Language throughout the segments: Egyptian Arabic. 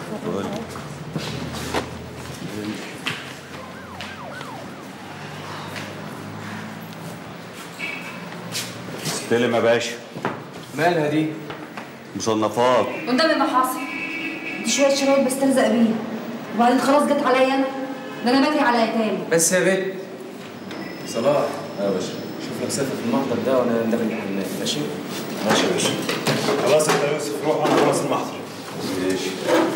استلم يا باشا مالها دي؟ مصنفات قدامي ما حاصل دي شويه شرايط بستلزق بيها وبعدين خلاص جت عليا انا ده انا بجري على تاني بس يا بنت صلاح يا باشا شوف لك سافر في المحضر ده وانا داخل الحمام ماشي؟ ماشي يا باشا خلاص انت يا يوسف روح انا خلاص المحضر ماشي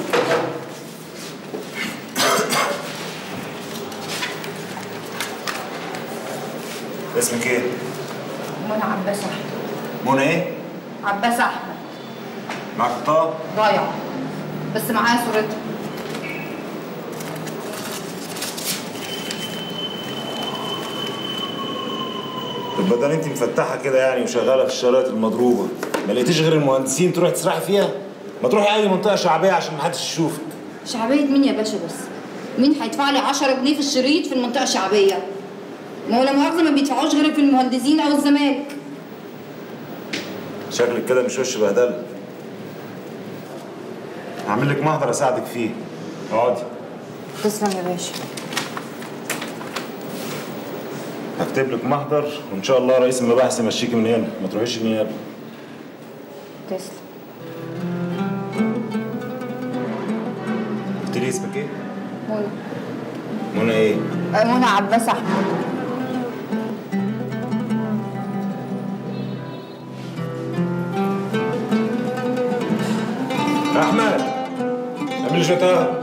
اسمك ايه؟ منى عباس احمد منى ايه؟ عباس احمد معاك بطاقة؟ ضايع بس معايا صورته طب بدل انت مفتحة كده يعني وشغالة في الشرايط المضروبة ما لقيتيش غير المهندسين تروحي تسرحي فيها؟ ما تروحي أي منطقة شعبية عشان محدش يشوفك شعبيه مين يا باشا بس مين هيدفع لي 10 جنيه في الشريط في المنطقه الشعبيه ما هو لا مؤاخذه ما بيدفعوش غير في المهندسين او الزمالك شكلك كده مش وش بهدلة هعمل لك محضر أساعدك فيه اقعدي تسلم يا باشا هكتب لك محضر وإن شاء الله رئيس المباحث يمشيكي من هنا ما تروحيش النيابة تسلم قلت لي اسمك ايه؟ منى منى ايه؟ آه، منى عباس احمد أحمد اعمل لي شوية قهوة